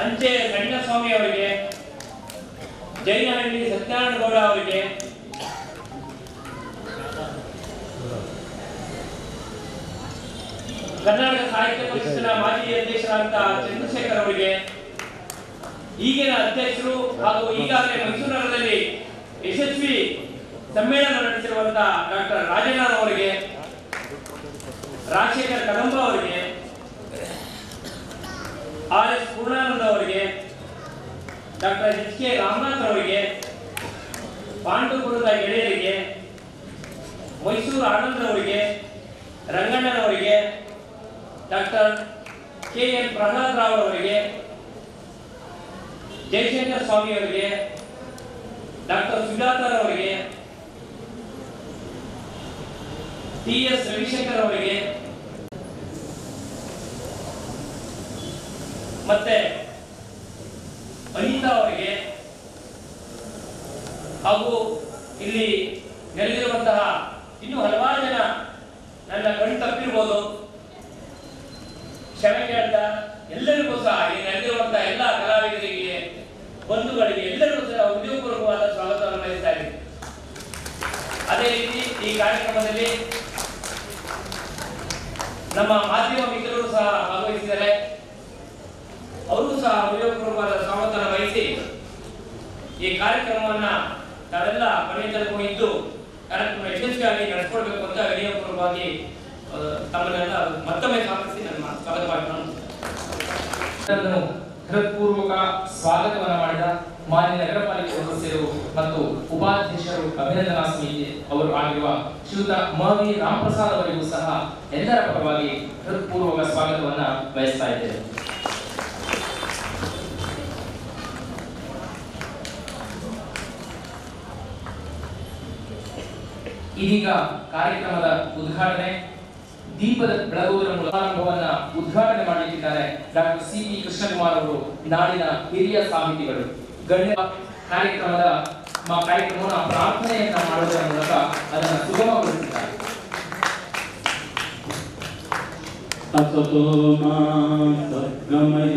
ಅಂಚೆ ಕಣ್ಣಸ್ವಾಮಿ ಅವರಿಗೆ ಜೈನಹಳ್ಳಿ ಸತ್ಯನಾರಾಯಣ ಗೌಡ ಅವರಿಗೆ ಕರ್ನಾಟಕ ಸಾಹಿತ್ಯ ಪರಿಷತ್ತಿನ ಮಾಜಿ ಅಧ್ಯಕ್ಷರಾದಂತಹ ಚಂದ್ರಶೇಖರ್ ಅವರಿಗೆ ಈಗಿನ ಅಧ್ಯಕ್ಷರು ಹಾಗೂ ಈಗಾಗಲೇ ಮೈಸೂರು ನಗರದಲ್ಲಿ ಯಶಸ್ವಿ ಸಮ್ಮೇಳನ ನಡೆಸಿರುವಂತಹ ಡಾಕ್ಟರ್ ರಾಜಣ್ಣ ಅವರಿಗೆ ರಾಜಶೇಖರ್ ಕದಂಬ ಅವರಿಗೆ ಆರ್ ಎಸ್ ಪೂರ್ಣಾನಂದ ಅವರಿಗೆ ಡಾಕ್ಟರ್ ಎಚ್ ಕೆ ರಾಮನಾಥ್ ಅವರಿಗೆ ಪಾಂಡುಪುರದ ಗೆಳೆಯರಿಗೆ ಮೈಸೂರು ಆನಂದ್ ಅವರಿಗೆ ರಂಗಣ್ಣನವರಿಗೆ doctor K N Prahlad Rao ಅವರಿಗೆ ಜಯಶಂಕರ್ ಸ್ವಾಮಿ ಅವರಿಗೆ ಡಾಕ್ಟರ್ ಸುಜಾತರ್ ಅವರಿಗೆ ಟಿ ಎಸ್ ರವಿಶಂಕರ್ ಅವರಿಗೆ ಮತ್ತೆ ಅನಿತಾ ಅವರಿಗೆ ಹಾಗೂ ಇಲ್ಲಿ ನೆರೆದಿರುವಂತಹ ಇನ್ನೂ ಹಲವಾರು ಜನ ನನ್ನ ಕಣ್ ತಪ್ಪಿರ್ಬೋದು ಕ್ಷಮೆ ಕೇಳ್ತಾ ಎಲ್ಲರಿಗೂ ಸಹ ಈ ನೆರೆದಿರುವಂತಹ ಎಲ್ಲ ಕಲಾವಿದರಿಗೆ ಬಂಧುಗಳಿಗೆ ಎಲ್ಲರಿಗೂ ಸಹ ಉದ್ಯೋಗಪೂರ್ವಕವಾದ ಸ್ವಾಗತವನ್ನು ಬಯಸ್ತಾ ಇದ್ದೀನಿ ಅದೇ ರೀತಿ ಈ ಕಾರ್ಯಕ್ರಮದಲ್ಲಿ ನಮ್ಮ ಮಾಧ್ಯಮ ಮಿತ್ರರು ಸಹ ಭಾಗವಹಿಸಿದ್ದಾರೆ ಅವರು ಸಹ ಉದ್ಯೋಗಪೂರ್ವಕವಾದ ಸ್ವಾಗತವನ್ನು ವಹಿಸಿ ಈ ಕಾರ್ಯಕ್ರಮವನ್ನ ತಾವೆಲ್ಲ ಕೊನೆ ತನಕ ಇದ್ದು ಕಾರ್ಯಕ್ರಮ ಯಶಸ್ವಿಯಾಗಿ ನಡೆಸ್ಕೊಳ್ಬೇಕು ಅಂತ ವಿನಯಪೂರ್ವಕವಾಗಿ ಆ, ತಮ್ಮನ್ನೆಲ್ಲ ಮತ್ತೊಮ್ಮೆ ಸ್ವಾಗತಿಸಿ ನನ್ನ ಮಾತು ಸ್ವಾಗತ ಮಾಡ್ಕೊಂಡು ಇದನ್ನು ಹೃತ್ಪೂರ್ವಕ ಸ್ವಾಗತವನ್ನ ಮಾಡಿದ ಮಾನ್ಯ ನಗರ ಪಾಲಿಕೆ ಸದಸ್ಯರು ಮತ್ತು ಉಪಾಧ್ಯಕ್ಷರು ಅಭಿನಂದನಾ ಸಮಿತಿ ಅವರು ಆಗಿರುವ ಶ್ರೀಯುತ ಮವಿ ರಾಮಪ್ರಸಾದ್ ಅವರಿಗೂ ಸಹ ಎಲ್ಲರ ಪರವಾಗಿ ಹೃತ್ಪೂರ್ವಕ ಸ್ವಾಗತವನ್ನ ಬಯಸ್ತಾ ಇದ್ದೇವೆ ಇದೀಗ ಕಾರ್ಯಕ್ರಮದ ಉದ್ಘಾಟನೆ ದೀಪದ ಬೆಳಗುವುದರ ಮೂಲಕ ಸಮಾರಂಭವನ್ನ ಉದ್ಘಾಟನೆ ಮಾಡಲಿಕ್ಕಿದ್ದಾರೆ ಡಾಕ್ಟರ್ ಸಿ ಪಿ ಕೃಷ್ಣಕುಮಾರ್ ಅವರು ನಾಡಿನ ಹಿರಿಯ ಸಾಹಿತಿಗಳು ಗಣ್ಯ ಕಾರ್ಯಕ್ರಮದ ಮ- ಕಾರ್ಯಕ್ರಮವನ್ನು ಪ್ರಾರ್ಥನೆಯನ್ನ ಮಾಡುವುದರ ಮೂಲಕ ಅದನ್ನು ಸುಗಮಗೊಳಿಸಿದ್ದಾರೆ असतो मा सद्गमय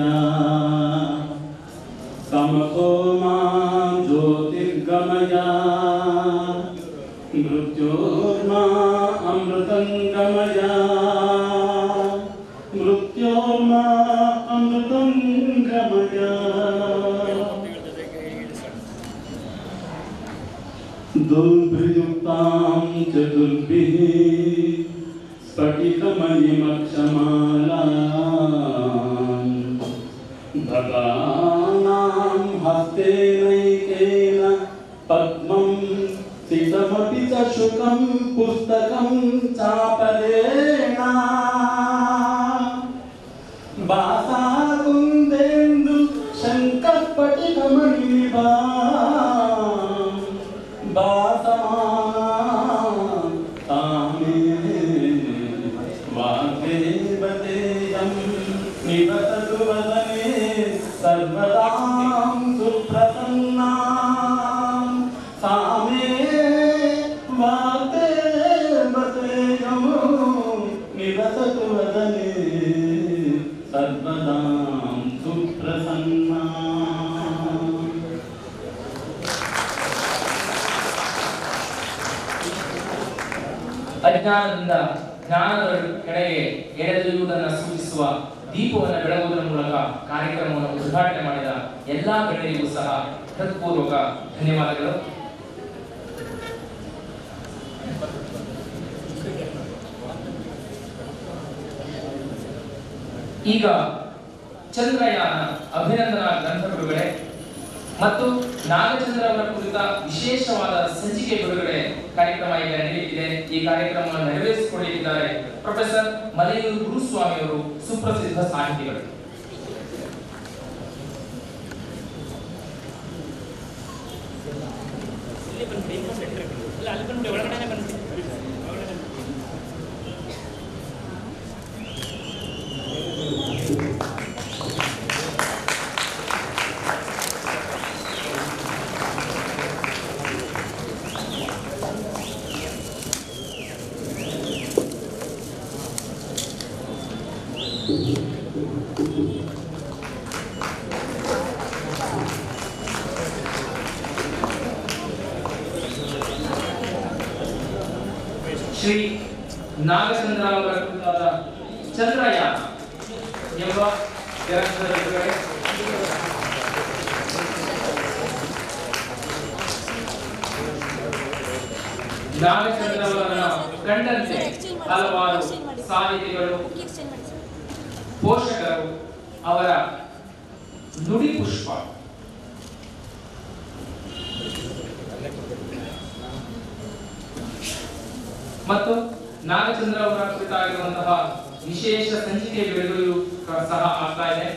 तमसो मा ज्योतिर्गमय मृत्योर्मा अमृतं गमय मृत्योर्मा अमृतं गमय दुर्भियुक्तां चतुर्भिः स्फटिकमणिमक्षमालाम् भगानां हस्तेनैकेन पद्मं सितमपि च शुकं पुस्तकं चापरेण बासाकुन्देन्दु शङ्करपटिकमणिनिभा तामे वाग्देवतेयं निवसतु वदने सर्वदां सुप्रसन्नां सामे वाग्देवतेयं निवसतु वदने सर्वदां सुप्रसन्ना ಅಜ್ಞಾನದಿಂದ ಜ್ಞಾನದ ಕಡೆಗೆ ಎಳೆದೊಯ್ಯುವುದನ್ನು ಸೂಚಿಸುವ ದೀಪವನ್ನು ಬೆಳಗುವುದರ ಮೂಲಕ ಕಾರ್ಯಕ್ರಮವನ್ನು ಉದ್ಘಾಟನೆ ಮಾಡಿದ ಎಲ್ಲಾ ಗಣ್ಯರಿಗೂ ಸಹ ಹೃತ್ಪೂರ್ವಕ ಧನ್ಯವಾದಗಳು ಈಗ ಚಂದ್ರಯಾನ ಅಭಿನಂದನಾ ಗ್ರಂಥ ಬಿಡುಗಡೆ ಮತ್ತು ನಾಗಚಂದ್ರ ಅವರ ಕುರಿತ ವಿಶೇಷವಾದ ಸಂಚಿಕೆ ಬಿಡುಗಡೆ ಕಾರ್ಯಕ್ರಮ ಈಗ ನಡೆಯುತ್ತಿದೆ ಈ ಕಾರ್ಯಕ್ರಮವನ್ನು ನೆರವೇರಿಸಿಕೊಳ್ಳಲಿದ್ದಾರೆ ಪ್ರೊಫೆಸರ್ ಮಲೆಯೂರು ಗುರುಸ್ವಾಮಿ ಅವರು ಸುಪ್ರಸಿದ್ಧ ಸಾಹಿತಿಗಳು ಶ್ರೀ ನಾಗಚಂದ್ರ ಅವರ ಕುರಿತಾದ ಚಂದ್ರಯಾನ ಎಂಬ ಗ್ರಂಥದ ಬಿಡುಗಡೆ ನಾಗಚಂದ್ರ ಅವರನ್ನ ಕಂಡಂತೆ ಹಲವಾರು ಸಾಹಿತಿಗಳು ಪೋಷಕರು ಅವರ ನುಡಿ ಪುಷ್ಪ ಮತ್ತು ನಾಗಚಂದ್ರ ಅವರ ಕುರಿತಾಗಿರುವಂತಹ ವಿಶೇಷ ಸಂಚಿಕೆ ಬಿಡುಗಡೆಯು ಸಹ ಆಗ್ತಾ ಇದೆ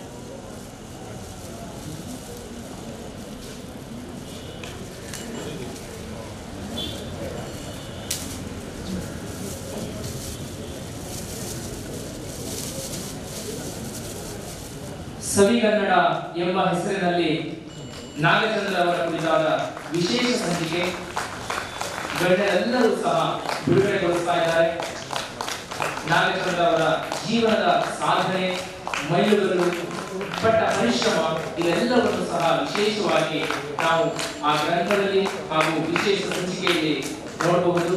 ಸವಿಗನ್ನಡ ಎಂಬ ಹೆಸರಿನಲ್ಲಿ ನಾಗಚಂದ್ರ ಅವರ ಕುರಿತಾದ ವಿಶೇಷ ಸಂಚಿಕೆ ಗಣ್ಯರೆಲ್ಲರೂ ಸಹ ಬಿಡುಗಡೆಗೊಳಿಸ್ತಾ ಇದ್ದಾರೆ ನಾಗಚಂದ್ರ ಅವರ ಜೀವನದ ಸಾಧನೆ ಮೈಲುಗಲ್ಲು ಪಟ್ಟ ಪರಿಶ್ರಮ ಇದೆಲ್ಲವನ್ನು ಸಹ ವಿಶೇಷವಾಗಿ ನಾವು ಆ ಗ್ರಂಥದಲ್ಲಿ ಹಾಗೂ ವಿಶೇಷ ಸಂಚಿಕೆಯಲ್ಲಿ ನೋಡಬಹುದು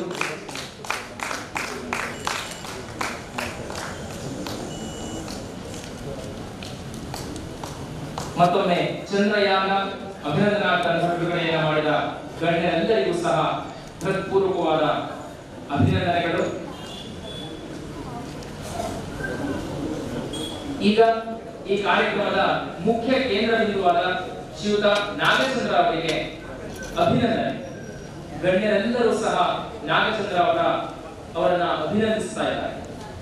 ಮತ್ತೊಮ್ಮೆ ಚಂದ್ರಯಾನ ಅಭಿನಂದನಾ ಗ್ರಂಥ ಬಿಡುಗಡೆಯನ್ನು ಮಾಡಿದ ಗಣ್ಯರೆಲ್ಲರಿಗೂ ಸಹ ಹೃತ್ಪೂರ್ವಕವಾದ ಅಭಿನಂದನೆಗಳು ಈಗ ಈ ಕಾರ್ಯಕ್ರಮದ ಮುಖ್ಯ ಕೇಂದ್ರ ಬಿಂದುವಾದ ಶ್ರೀಯುತ ನಾಗಚಂದ್ರ ಅವರಿಗೆ ಅಭಿನಂದನೆ ಗಣ್ಯರೆಲ್ಲರೂ ಸಹ ನಾಗಚಂದ್ರ ಅವರ ಅವರನ್ನ ಅಭಿನಂದಿಸ್ತಾ ಇದ್ದಾರೆ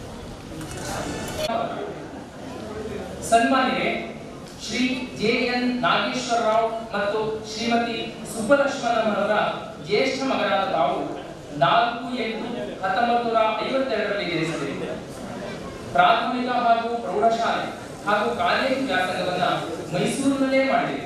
ಸನ್ಮಾನಿಗೆ ಶ್ರೀ ಜೆ ಎನ್ ನಾಗೇಶ್ವರ ರಾವ್ ಮತ್ತು ಶ್ರೀಮತಿ ಸುಬ್ಬಲಕ್ಷ್ಮಣರವರ ಜ್ಯೇಷ್ಠ ಮಗನಾದ ತಾವು ನಾಲ್ಕು ಎಂಟು ಹತ್ತೊಂಬತ್ತು ನೂರ ಐವತ್ತೆರಡರಲ್ಲಿ ಜನಿಸಿದೆ ಪ್ರಾಥಮಿಕ ಹಾಗೂ ಪ್ರೌಢಶಾಲೆ ಹಾಗೂ ಕಾಲೇಜು ವ್ಯಾಸಂಗವನ್ನ ಮೈಸೂರಿನಲ್ಲೇ ಮಾಡಿದೆ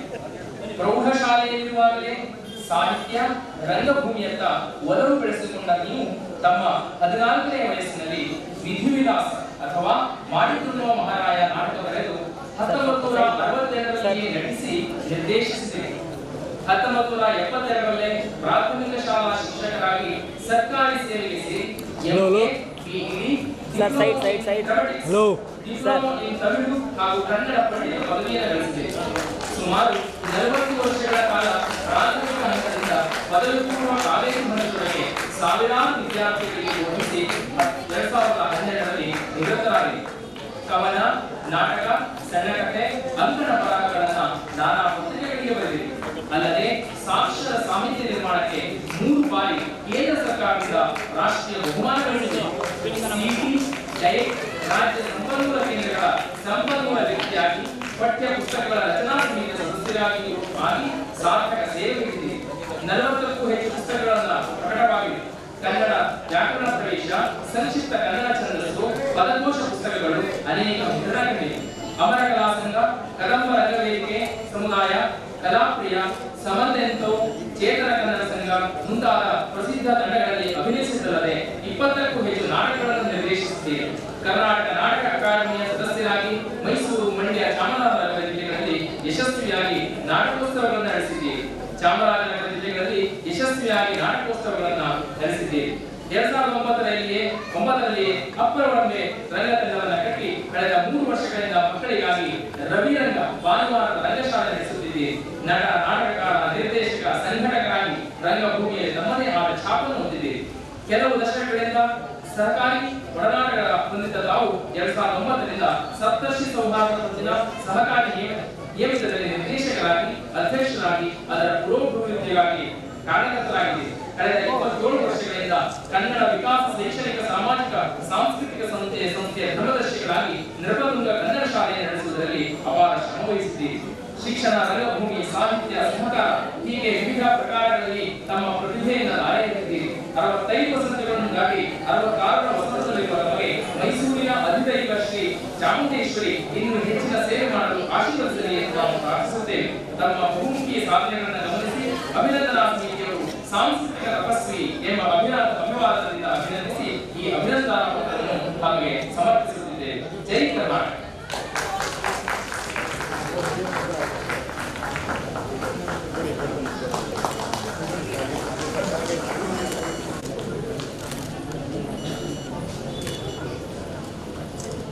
ಪ್ರೌಢಶಾಲೆಯಲ್ಲಿರುವಾಗಲೇ ಸಾಹಿತ್ಯ ರಂಗಭೂಮಿಯತ್ತ ಒಲವು ಬೆಳೆಸಿಕೊಂಡ ನೀವು ತಮ್ಮ ಹದಿನಾಲ್ಕನೇ ವಯಸ್ಸಿನಲ್ಲಿ ವಿಧಿವಿಲಾಸ ಅಥವಾ ಮಾಡಿಕೊಳ್ಳುವ ಮಹಾರಾಯ ನಾಟಕ ಬರೆದು ಹತ್ತೊಂಬತ್ತು ನೂರ ಅರವತ್ತೆರಡರಲ್ಲಿ ನಟಿಸಿ ನಿರ್ದೇಶಿಸಿದೆ ಹತ್ತೊಂಬತ್ತು ನೂರ ಎಪ್ಪತ್ತೆರಡರಲ್ಲೇ ಪ್ರಾಥಮಿಕ ಶಾಲಾ ಶಿಕ್ಷಕರಾಗಿ ಸರ್ಕಾರಿ ಸೇವೆಗೆ ಸೇರಿ MA, PhD, Sir, side, side, side. dramatics, Hello. Diploma in Tamil ಹಾಗೂ ಕನ್ನಡ ಪಂಡಿತ ಪದವಿಯನ್ನು ಗಳಿಸಿದೆ ಸುಮಾರು ನಲವತ್ತು ವರ್ಷಗಳ ಕಾಲ ಪ್ರಾಥಮಿಕ ಹಂತದಿಂದ ಪದವಿ ಪೂರ್ವ ಕಾಲೇಜು ಹಂತದವರೆಗೆ ಸಾವಿರಾರು ವಿದ್ಯಾರ್ಥಿಗಳಿಗೆ ಬೋಧಿಸಿ ಎರಡ್ ಸಾವಿರದ ಹನ್ನೆರಡರಲ್ಲಿ ನಿರತರಾಗಿದೆ ಕವನ ನಾಟಕ ಸಣ್ಣಕಥೆ ಅಂಕಣ ಬರಹಗಳನ್ನ ನಾನಾ ಪತ್ರಿಕೆಗಳಿಗೆ ಬರೆದಿದೆ ಅಲ್ಲದೆ ಸಾಕ್ಷರ ಸಾಹಿತ್ಯ ನಿರ್ಮಾಣಕ್ಕೆ ಮೂರು ಬಾರಿ ಕೇಂದ್ರ ಸರ್ಕಾರದಿಂದ ರಾಷ್ಟ್ರೀಯ ಬಹುಮಾನಗಳಿವೆ ಸಿಟಿ ಜೈಟ್ ರಾಜ್ಯ ಸಂಪನ್ಮೂಲ ಕೇಂದ್ರಗಳ ಸಂಪನ್ಮೂಲ ವ್ಯಕ್ತಿಯಾಗಿ ಪಠ್ಯ ಪುಸ್ತಕಗಳ ರಚನಾ ಸಮಿತಿಯ ಸದಸ್ಯರಾಗಿಯೂ ಆಗಿ ಸಾರ್ಥಕ ಸೇವೆ ನೀಡಿದೆ ನಲವತ್ತಕ್ಕೂ ಹೆಚ್ಚು ಪುಸ್ತಕಗಳನ್ನ ಪ್ರಕಟವಾಗಿವೆ ಕನ್ನಡ ವ್ಯಾಕರಣ ಪ್ರವೇಶ ಸಂಕ್ಷಿಪ್ತ ಕನ್ನಡ ಛಂದಸ್ಸು ಪದಕೋಶ ಪುಸ್ತಕಗಳು ಅನೇಕ ಮುದ್ರಣಗಳಿವೆ ಅಮರ ಕಲಾ ಸಂಘ ಕದಂಬ ರಂಗವೇದಿಕೆ ಸಮುದಾಯ ಕಲಾಪ್ರಿಯ ಸಮಂತೆಂತೋ ಚೇತನ ಕನ್ನಡ ಸಂಘ ಮುಂತಾದ ಪ್ರಸಿದ್ಧ ತಂಡಗಳಲ್ಲಿ ಅಭಿನಯಿಸಿದ್ದಲ್ಲದೆ ಇಪ್ಪತ್ತಕ್ಕೂ ಹೆಚ್ಚು ನಾಟಕಗಳನ್ನು ನಿರ್ದೇಶಿಸಿದೆ ಕರ್ನಾಟಕ ನಾಟಕ ಅಕಾಡೆಮಿಯ ಸದಸ್ಯರಾಗಿ ಮೈಸೂರು ಮಂಡ್ಯ ಚಾಮರಾಜನಗರ ಜಿಲ್ಲೆಗಳಲ್ಲಿ ಯಶಸ್ವಿಯಾಗಿ ನಾಟಕೋತ್ಸವಗಳನ್ನು ನಡೆಸಿದೆ ಚಾಮರಾಜನಗರ ಜಿಲ್ಲೆಗಳಲ್ಲಿ ಯಶಸ್ವಿಯಾಗಿ ನಾಟಕೋತ್ಸವಗಳನ್ನು ನಡೆಸಿದೆ ಎರಡ್ ಸಾವಿರದ ಒಂಬತ್ತರಲ್ಲಿಯೇ ಒಂಬತ್ತರಲ್ಲಿ ಅಪ್ಪರವರೊಮ್ಮೆ ರಂಗತಂಡವನ್ನು ಕಟ್ಟಿ ಕಳೆದ ಮೂರು ವರ್ಷಗಳಿಂದ ಮಕ್ಕಳಿಗಾಗಿ ರವಿರಂಗ ಭಾನುವಾರದ ರಂಗಶಾಲೆ ನಡೆಸುತ್ತಿದೆ ನಟ ನಾಟಕಕಾರ ನಿರ್ದೇಶಕ ಸಂಘಟಕರಾಗಿ ರಂಗಭೂಮಿಯಲ್ಲಿ ತಮ್ಮದೇ ಆದ ಛಾಪನ್ನು ಹೊಂದಿದೆ ಕೆಲವು ದಶಕಗಳಿಂದ ಸರ್ಕಾರಿ ಒಡನಾಟಗಳ ಹೊಂದಿದ್ದ ತಾವು ಎರಡ್ ಸಾವಿರದ ಒಂಬತ್ತರಿಂದ ಸಪ್ತರ್ಷಿ ಸೌಹಾರ್ದ ಹೊಂದಿನ ಸಹಕಾರಿ ನಿಯಮ- ನಿಯಮಿತದಲ್ಲಿ ನಿರ್ದೇಶಕರಾಗಿ ಅಧ್ಯಕ್ಷರಾಗಿ ಅದರ ಪುರೋಭಿವೃದ್ಧಿಗಾಗಿ ಕಾರ್ಯರತರಾಗಿದೆ ಕಳೆದ ಇಪ್ಪತ್ತೇಳು ವರ್ಷಗಳಿಂದ ಕನ್ನಡ ವಿಕಾಸ ಶೈಕ್ಷಣಿಕ ಸಾಮಾಜಿಕ ಸಾಂಸ್ಕೃತಿಕ ಸಂಸ್ಥೆಯ ಸಂಸ್ಥೆಯ ಧರ್ಮದರ್ಶಿಗಳಾಗಿ ನಿರ್ಬಂಧ ಕನ್ನಡ ಶಾಲೆ ನಡೆಸುವುದರಲ್ಲಿ ಅಪಾರ ಶ್ರಮವಹಿಸಿದ್ದೀರಿ ಶಿಕ್ಷಣ ರಂಗಭೂಮಿ ಸಾಹಿತ್ಯ ಸಹಕಾರ ಹೀಗೆ ವಿವಿಧ ಪ್ರಕಾರಗಳಲ್ಲಿ ತಮ್ಮ ಪ್ರತಿಭೆಯನ್ನು ದಾರಿಯಲ್ಲಿದ್ದೀರಿ ಅರವತ್ತೈದು ವಸಂತಗಳನ್ನು ದಾಟಿ ಅರವತ್ತಾರರ ವಸಂತದಲ್ಲಿರುವ ನಮಗೆ ಮೈಸೂರಿನ ಅಧಿದೈವ ಶ್ರೀ ಚಾಮುಂಡೇಶ್ವರಿ ಇನ್ನು ಹೆಚ್ಚಿನ ಸೇವೆ ಮಾಡಲು ಆಶೀರ್ವದಿಸಲಿ ಎಂದು ನಾವು ಪ್ರಾರ್ಥಿಸುತ್ತೇವೆ ತಮ್ಮ ಬಹುಮುಖಿ ಸಾಧನೆಗಳನ್ನು ಗಮನಿಸಿ ಅಭಿನಂದನಾ ಸಮಿತಿಯವರು ಸಾಂಸ್ಕೃತಿಕ ತಪಸ್ವಿ ಎಂಬ ಅಭಿನಂದ ಅಭಿವಾದದಿಂದ ಅಭಿನಂದಿಸಿ ಈ ಅಭಿನಂದನಾ ಪತ್ರವನ್ನು ತಮಗೆ ಸಮರ್ಪಿಸುತ್ತಿದ್ದೇವೆ ಜೈ ಕರ್ನಾಟಕ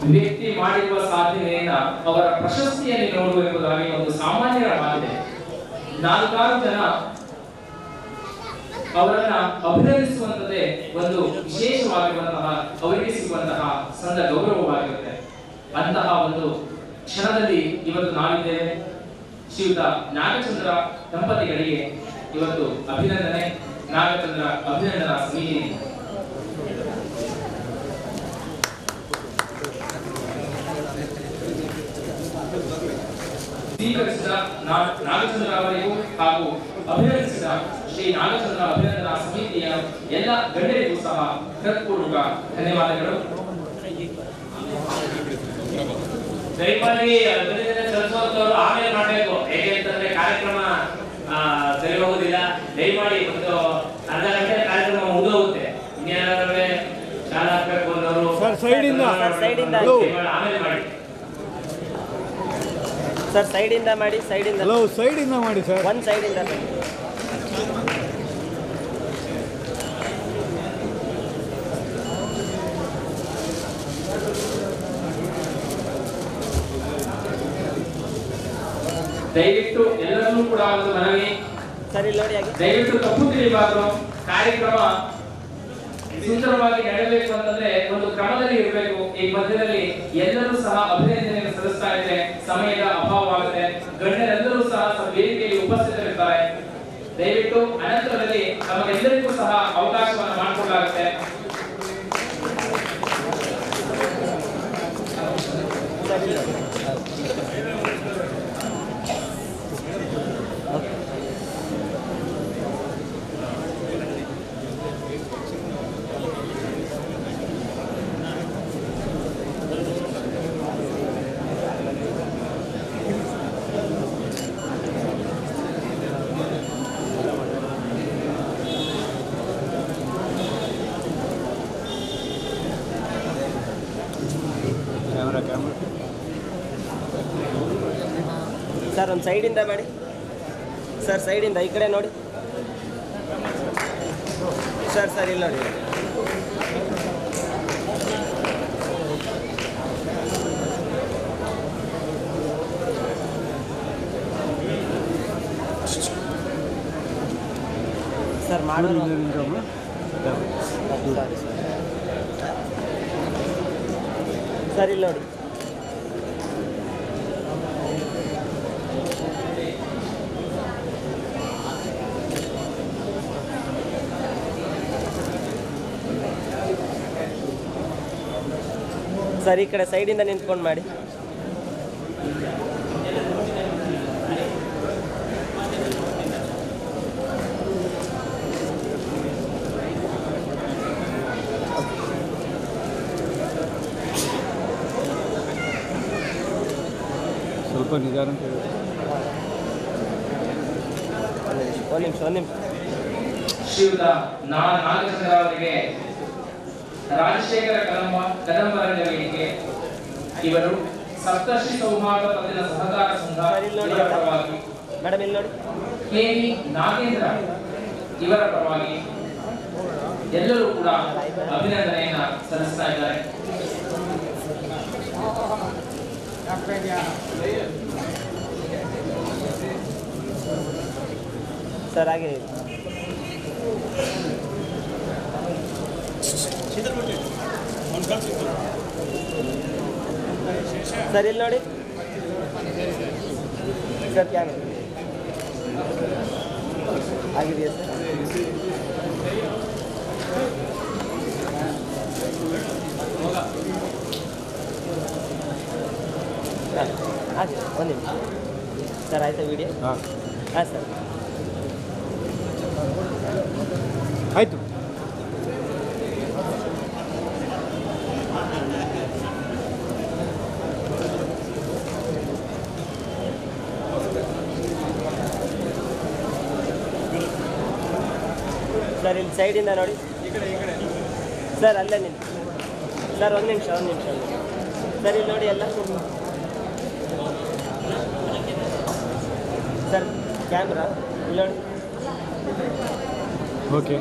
ವ್ಯಕ್ತಿ ಮಾಡಿರುವ ಸಾಧನೆಯನ್ನ ಅವರ ಪ್ರಶಸ್ತಿಯಲ್ಲಿ ನೋಡುವ ಎಂಬುದಾಗಿ ಒಂದು ಸಾಮಾನ್ಯರ ಮಾತಿದೆ ನಾಲ್ಕಾರು ಜನ ಅವರನ್ನ ಅಭಿನಂದಿಸುವಂತದ್ದೇ ಒಂದು ವಿಶೇಷವಾಗಿರುವಂತಹ ಅವರಿಗೆ ಸಿಗುವಂತಹ ಸಂದ ಗೌರವವಾಗಿರುತ್ತೆ ಅಂತಹ ಒಂದು ಕ್ಷಣದಲ್ಲಿ ಇವತ್ತು ನಾವಿದ್ದೇವೆ ಶ್ರೀಯುತ ನಾಗಚಂದ್ರ ದಂಪತಿಗಳಿಗೆ ಇವತ್ತು ಅಭಿನಂದನೆ ನಾಗಚಂದ್ರ ಅಭಿನಂದನಾ ಸಮಿತಿ ಸ್ವೀಕರಿಸಿದ ನಾ- ನಾಗಚಂದ್ರ ಅವರಿಗೂ ಹಾಗೂ ಅಭಿನಂದಿಸಿದ ಶ್ರೀ ನಾಗಚಂದ್ರ ಅಭಿನಂದನಾ ಸಮಿತಿಯ ಎಲ್ಲ ಗಣ್ಯರಿಗೂ ಸಹ ಹೃತ್ಪೂರ್ವಕ ಧನ್ಯವಾದಗಳು ದಯಮಾಡಿ ಅಭಿನಂದನೆ ಸಲ್ಲಿಸುವಂತವ್ರು ಆಮೇಲೆ ಮಾಡಬೇಕು ಹೇಗೆ ಅಂತಂದ್ರೆ ಕಾರ್ಯಕ್ರಮ ಆ, ಸರಿ ಹೋಗುದಿಲ್ಲ ದಯಮಾಡಿ ಒಂದು ಅರ್ಧ ಗಂಟೆ ಕಾರ್ಯಕ್ರಮ ಮುಗಿದೋಗುತ್ತೆ ಇನ್ನೇನಾದ್ರೆ ಶಾಲಾ ಹಾಕ್ಬೇಕು ಅನ್ನೋರು ಸರ್, side ಇಂದ. ಸರ್, side ಇಂದ. ದಯಮಾಡಿ ಆಮೇಲೆ ಮಾಡಿ ಸರ್ ಸೈಡಿಂದ ಮಾಡಿ ಸೈಡಿಂದ ಹಲೋ ಸೈಡಿಂದ ಮಾಡಿ ಸರ್ ಒಂದು ಸೈಡಿಂದ ಮಾಡಿ ದಯವಿಟ್ಟು ಎಲ್ಲರನ್ನೂ ಕೂಡ ಒಂದು ಮನವಿ ಸರ್ ಇಲ್ಲಿ ನೋಡಿ ಹಾಗೆ ದಯವಿಟ್ಟು ತಪ್ಪು ತಿಳಿಬಾರ್ದು ಕಾರ್ಯಕ್ರಮ ಸುಂದರವಾಗಿ ನಡೆಯಬೇಕು ಅಂತಂದ್ರೆ ಒಂದು ಕ್ರಮದಲ್ಲಿ ಇರಬೇಕು ಈ ಮಧ್ಯದಲ್ಲಿ ಎಲ್ಲರೂ ಸಹ ಅಭಿನಂದನೆಯನ್ನು ಸಲ್ಲಿಸ್ತಾ ಇದ್ರೆ ಸಮಯದ ಅಭಾವವಾಗುತ್ತೆ ಗಣ್ಯರೆಲ್ಲರೂ ಸಹ ಸ- ವೇದಿಕೆಯಲ್ಲಿ ಉಪಸ್ಥಿತರಿರ್ತಾರೆ ದಯವಿಟ್ಟು ಅನಂತರದಲ್ಲಿ ನಮಗೆಲ್ಲರಿಗೂ ಸಹ ಅವಕಾಶವನ್ನು ಮಾಡಿಕೊಡಲಾಗುತ್ತೆ ಸರ್ ಇಲ್ಲಿ ನೋಡಿ ಕ್ಯಾಮ್ರಾ ಕ್ಯಾಮ್ರಾ ಸರ್ ಒಂದು ಸೈಡಿಂದ ಮಾಡಿ ಸರ್ ಸೈಡಿಂದ ಈ ಕಡೆ ನೋಡಿ ಸರ್ ಸರ್ ಇಲ್ಲಿ ನೋಡಿ ಸರ್ ಮಾಡೋರು ಸರ್ ಇಲ್ಲಿ ನೋಡಿ ಸರ್ ಈ ಕಡೆ ಸೈಡಿಂದ ನಿಂತ್ಕೊಂಡು ಮಾಡಿ ಸ್ವಲ್ಪ ನಿಧಾನ ಅಂತ ಹೇಳಿ. ಒಂದು ನಿಮಿಷ ಒಂದು ನಿಮಿಷ ಶ್ರೀಯುತ ನಾ ನಾಗಚಂದ್ರ ಅವರಿಗೆ ರಾಜಶೇಖರ ಕದಂಬ ಕದಂಬರಂಗ ವೇದಿಕೆ ಇವರು ಸಪ್ತರ್ಷಿ ಸೌಹಾರ್ದ ಪತ್ತಿನ ಸಹಕಾರ ಸಂಘ ಸರ್, ಇಲ್ಲಿ ನೋಡಿ. ಇವರ ಪರವಾಗಿ ಮೇಡಮ್ ಇಲ್ಲಿ ನೋಡಿ ಕೆ ವಿ ನಾಗೇಂದ್ರ ಇವರ ಪರವಾಗಿ ಎಲ್ಲರೂ ಕೂಡ ಅಭಿನಂದನೆಯನ್ನ ಸಲ್ಲಿಸ್ತಾ ಇದ್ದಾರೆ ಸರ್ ಹಾಗೆ ಇರಿ. ಸರ್ ಇಲ್ಲಿ ನೋಡಿ ಸರ್ ಕ್ಯಾಮ್ರಾ ಆಗಿದೆಯಾ ಸರ್ ಹಾಂ ಆಯ್ತು ಒಂದು ನಿಮಿಷ ಸರ್ ಆಯ್ತಾ ವಿಡಿಯೋ ಹಾಂ ಹಾಂ ಸರ್ ಆಯಿತು ಸರ್ ಇಲ್ಲಿ ಸೈಡಿಂದ ನೋಡಿ ಸರ್ ಅಲ್ಲೇ ನಿಂತು ಸರ್ ಒಂದು ನಿಮಿಷ ಒಂದು ನಿಮಿಷ ಸರ್ ಇಲ್ಲಿ ನೋಡಿ ಎಲ್ಲ ಸರ್ ಕ್ಯಾಮ್ರಾ ಇಲ್ಲಿ ನೋಡಿ ಓಕೆ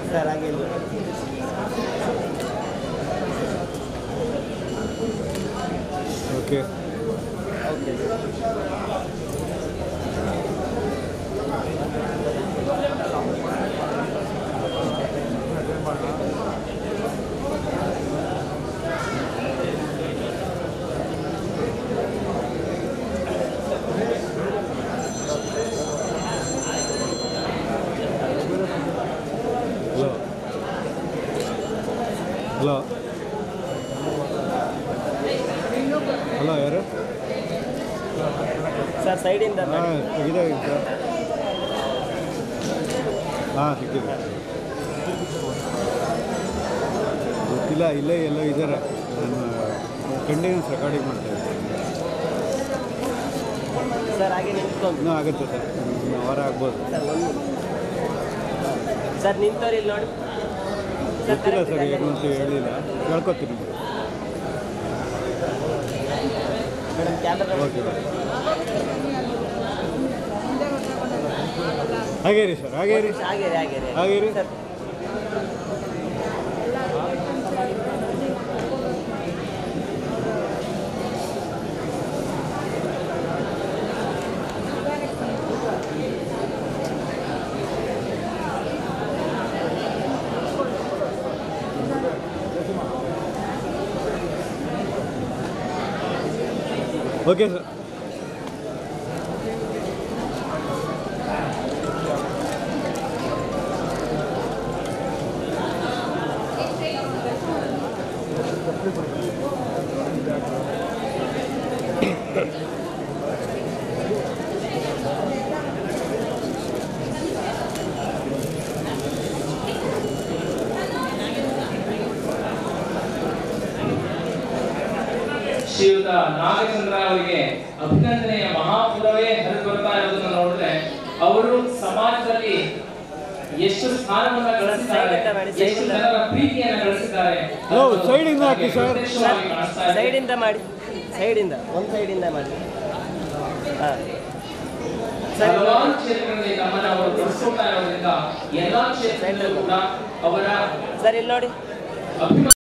ಸರ್ ಹಾಗೆ ಇಲ್ಲಿ okay okay hello hello hello ಯಾರು ಸರ್ ಸೈಡಿಂದ ಹಾಂ ಮಾಡಿ ಇದಾಗಿ ಸರ್ ಹಾಂ ಸಿಕ್ಕಿದೆ ಗೊತ್ತಿಲ್ಲ ಇಲ್ಲೇ ಎಲ್ಲೋ ಇದ್ದಾರೆ ನಾನು ಕಂಟಿನ್ಯೂಸ್ ರೆಕಾರ್ಡಿಂಗ್ ಮಾಡ್ತಾ ಇದ್ದೀನಿ ಸರ್ ಹಾಗೆ ನಿಂತ್ಕೊಂಡು ಇನ್ನೂ ಆಗುತ್ತೆ ಸರ್ ಇನ್ನು ವಾರ ಆಗ್ಬೋದು ಸರ್ ಒಂದು ಸರ್ ನಿಂತವ್ರು ಇಲ್ಲಿ ನೋಡಿ ಗೊತ್ತಿಲ್ಲ ಸರ್ ಏನು ಅಂತ ಹೇಳಿಲ್ಲ ಕೇಳ್ಕೊತೀನಿ ಮೇಡಮ್ ಕ್ಯಾಮ್ರಾ ಓಕೆ ಹಾಗೇ ರೀ ಸರ್ ಹಾಗೇ ರೀ ಹಾಗೆ ರೀ ಹಾಗೆ ರೀ ಹಾಗೆ ರೀ. ಸರ್ ಓಕೆ ಸರ್ ಶ್ರೀಯುತ ನಾಗಚಂದ್ರ ಅವರಿಗೆ ಅಭಿನಂದನೆಯ ಮಹಾಪುರವೇ ಹರಿದು ಬರ್ತಾ ಇರೋದನ್ನ ನೋಡಿದ್ರೆ ಅವರು ಸಮಾಜದಲ್ಲಿ ಎಷ್ಟು ಸ್ಥಾನವನ್ನ ಗಳಿಸಿದ್ದಾರೆ ಸೈಡಿಂದ ಮಾಡಿ, ಎಷ್ಟು ಸೈಡಿಂದ. ಜನರ ಪ್ರೀತಿಯನ್ನ ಗಳಿಸಿದ್ದಾರೆ ಹಲೋ, ಅನ್ನೋದು ಸೈಡಿಂದ ಹಾಕಿ ನಮಗೆ ಸರ್. ಪ್ರತ್ಯಕ್ಷವಾಗಿ ಕಾಣಿಸ್ತಾ ಇದೆ. ಸೈಡಿಂದ ಮಾಡಿ ಸೈಡಿಂದ ಒಂದು ಸೈಡಿಂದ ಮಾಡಿ ಹಾಂ ಸರ್ ಇಲ್ಲಿ ಹಲವಾರು ನೋಡಿ. ಕ್ಷೇತ್ರಗಳಲ್ಲಿ ನಮ್ಮನ್ನ ಅವರು ತೊಡಸ್ಕೊಳ್ತಾ ಇರೋದ್ರಿಂದ ಎಲ್ಲಾ ಕ್ಷೇತ್ರದಲ್ಲೂ ಕೂಡ ಅವರ ಸರ್ ಇಲ್ಲಿ ನೋಡಿ ಅಭಿಮಾನ